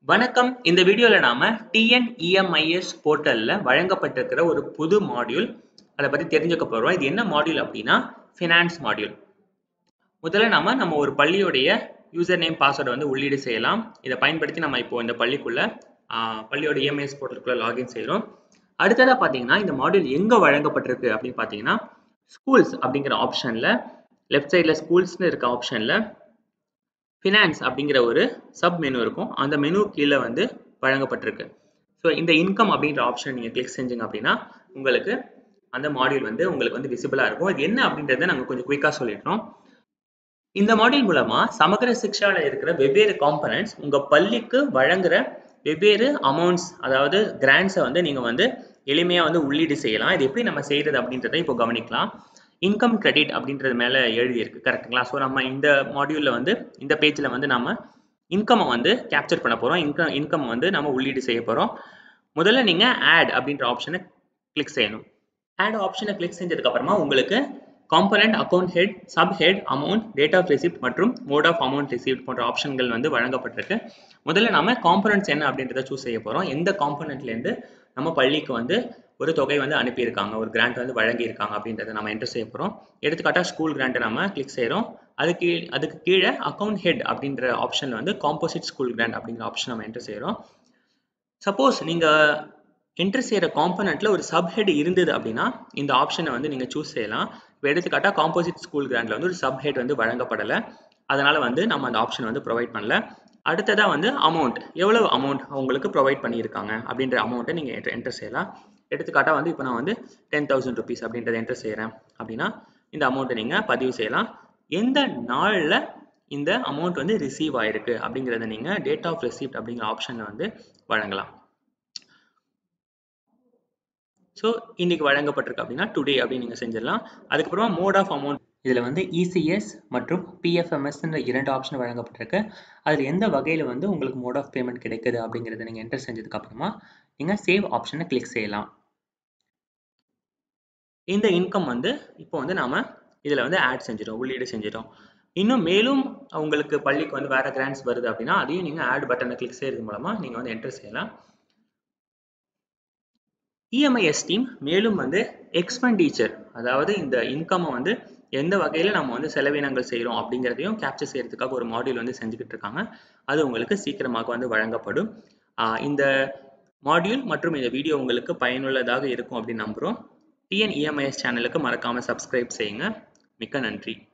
வணக்கம் இந்த வீடியோல நாம டிஎன்இஎம்ஐஎஸ் போர்ட்டல்ல வழங்கப்பட்டிருக்கிற ஒரு புது மாடியூல் அதை பத்தி தெரிஞ்சுக்க போறோம் இது என்ன மாடியூல் அப்படின்னா ஃபினான்ஸ் மாடியூல் முதல்ல நாம நம்ம ஒரு பள்ளியுடைய யூசர் நேம் பாஸ்வேர்டு வந்து உள்ளீடு செய்யலாம் இதை பயன்படுத்தி நம்ம இப்போ இந்த பள்ளிக்குள்ள ஆஹ், பள்ளியோட இஎம்ஐஎஸ் போர்ட்டலுக்குள்ள லாகின் செய்கிறோம் அடுத்ததா பார்த்தீங்கன்னா இந்த மாடியூல் எங்க வழங்கப்பட்டிருக்கு அப்படின்னு பார்த்தீங்கன்னா ஸ்கூல்ஸ் அப்படிங்கிற ஆப்ஷன்ல லெஃப்ட் சைடில் ஸ்கூல்ஸ்னு இருக்க ஆப்ஷன்ல ஃபினான்ஸ் அப்படிங்கிற ஒரு சப் மெனு இருக்கும் அந்த மெனு கீழே வந்து வழங்கப்பட்டிருக்கு ஸோ இந்த இன்கம் அப்படிங்கிற ஆப்ஷன் நீங்கள் கிளிக் செஞ்சீங்க அப்படின்னா உங்களுக்கு அந்த மாடியூல் வந்து உங்களுக்கு வந்து விசிபிளாக இருக்கும் இது என்ன அப்படின்றத நாங்கள் கொஞ்சம் குயிக்காக சொல்லிடுறோம் இந்த மாடியூல் மூலமா சமகர சிக்ஷால இருக்கிற வெவ்வேறு காம்பனன்ட்ஸ் உங்க பள்ளிக்கு வழங்குற வெவ்வேறு அமௌண்ட்ஸ் அதாவது கிராண்ட்ஸை வந்து நீங்க வந்து எளிமையா வந்து உள்ளீடு செய்யலாம் இது எப்படி நம்ம செய்யறது அப்படின்றத இப்போ கவனிக்கலாம் இன்கம் கிரெடிட் அப்படின்றது மேல எழுதி இருக்கு கரெக்ட்டுங்களா ஸோ நம்ம இந்த மாடியூல்ல வந்து இந்த பேஜ்ல வந்து நம்ம இன்கம்மை வந்து கேப்சர் பண்ண போறோம் இன்கம் இன்கம் வந்து நம்ம உள்ளீடு செய்ய போறோம் முதல்ல நீங்க ஆட் அப்படின்ற ஆப்ஷனை கிளிக் செய்யணும் ஆட் ஆப்ஷனை கிளிக் செஞ்சதுக்கு அப்புறமா உங்களுக்கு component account head sub head amount date of receipt மற்றும் மோட் ஆஃப் அமௌண்ட் ரிசீவ்ட் போன்ற ஆப்ஷன்கள் வந்து வழங்கப்பட்டிருக்கு முதல்ல நாம காம்பனண்ட்ஸ் என்ன அப்படின்றத சூஸ் செய்ய போறோம் எந்த காம்பனண்ட்லேருந்து நம்ம பள்ளிக்கு வந்து ஒரு தொகை வந்து அனுப்பியிருக்காங்க ஒரு கிராண்ட் வந்து வழங்கியிருக்காங்க அப்படின்றத நம்ம என்டர் செய்ய போறோம் எடுத்துக்காட்டா ஸ்கூல் கிராண்ட்டை நம்ம கிளிக் செய்கிறோம் அதுக்கு அதுக்கு கீழே அக்கௌண்ட் ஹெட் அப்படின்ற ஆப்ஷன்ல வந்து காம்போசிட் ஸ்கூல் கிராண்ட் அப்படிங்கிற ஆப்ஷன் நம்ம என்டர் செய்கிறோம் சப்போஸ் நீங்க என்டர் செய்கிற காம்பனண்ட்ல ஒரு சப்ஹெட் இருந்தது அப்படின்னா இந்த ஆப்ஷனை வந்து நீங்க சூஸ் செய்யலாம் இப்போ எடுத்துக்காட்டா காம்போசிட் ஸ்கூல் கிராண்ட்ல வந்து ஒரு சப்ஹெட் வந்து வழங்கப்படலை அதனால வந்து நம்ம அந்த ஆப்ஷன் வந்து ப்ரொவைட் பண்ணல அடுத்ததா வந்து அமௌண்ட் எவ்வளவு அமௌண்ட் உங்களுக்கு ப்ரொவைட் பண்ணியிருக்காங்க அப்படின்ற அமௌண்ட்டை நீங்க என்டர் செய்யலாம் எடுத்துக்காட்டா வந்து இப்போ நான் வந்து டென் தௌசண்ட் ருபீஸ் அப்படின்றத என்டர் செய்கிறேன் அப்படின்னா இந்த அமௌண்ட்டை நீங்க பதிவு செய்யலாம் எந்த நாளில் இந்த அமௌண்ட் வந்து ரிசீவ் ஆயிருக்கு அப்படிங்கிறத நீங்க டேட் ஆஃப் ரிசீப்ட் அப்படிங்கிற ஆப்ஷன்ல வந்து வழங்கலாம் ஸோ இன்னைக்கு வழங்கப்பட்டிருக்கு அப்படின்னா டுடே அப்படின்னு நீங்கள் செஞ்சிடலாம் அதுக்கப்புறமா மோட் ஆஃப் அமௌண்ட் இதில் வந்து இசிஎஸ் மற்றும் பிஎஃப்எம்எஸ்ன்ற இரண்டு ஆப்ஷன் வழங்கப்பட்டிருக்கு அதில் எந்த வகையில் வந்து உங்களுக்கு மோட் ஆஃப் பேமெண்ட் கிடைக்குது அப்படிங்கிறத நீங்கள் என்டர் செஞ்சதுக்கு அப்புறமா நீங்கள் சேவ் ஆப்ஷனை கிளிக் செய்யலாம் இந்த இன்கம் வந்து இப்போ வந்து நாம இதில் வந்து ஆட் செஞ்சிட்டோம் உள்ளீடு செஞ்சிட்டோம் இன்னும் மேலும் உங்களுக்கு பள்ளிக்கு வந்து வேற கிராண்ட்ஸ் வருது அப்படின்னா அதையும் நீங்கள் ஆட் பட்டனை கிளிக் செய்யறது மூலமாக நீங்கள் வந்து என்டர் செய்யலாம் இஎம்ஐஎஸ் டீம் மேலும் வந்து எக்ஸ்பெண்டிச்சர் அதாவது இந்த இன்கம்மை வந்து எந்த வகையில் நம்ம வந்து செலவினங்கள் செய்கிறோம் அப்படிங்கிறதையும் கேப்சர் செய்யறதுக்காக ஒரு மாடியூல் வந்து செஞ்சுக்கிட்டு இருக்காங்க அது உங்களுக்கு சீக்கிரமாக வந்து வழங்கப்படும் ஆஹ் இந்த மாடியூல் மற்றும் இந்த வீடியோ உங்களுக்கு பயனுள்ளதாக இருக்கும் அப்படின்னு நம்புகிறோம் டிஎன்இஎம்ஐஎஸ் சேனலுக்கு மறக்காமல் சப்ஸ்கிரைப் செய்யுங்க மிக்க நன்றி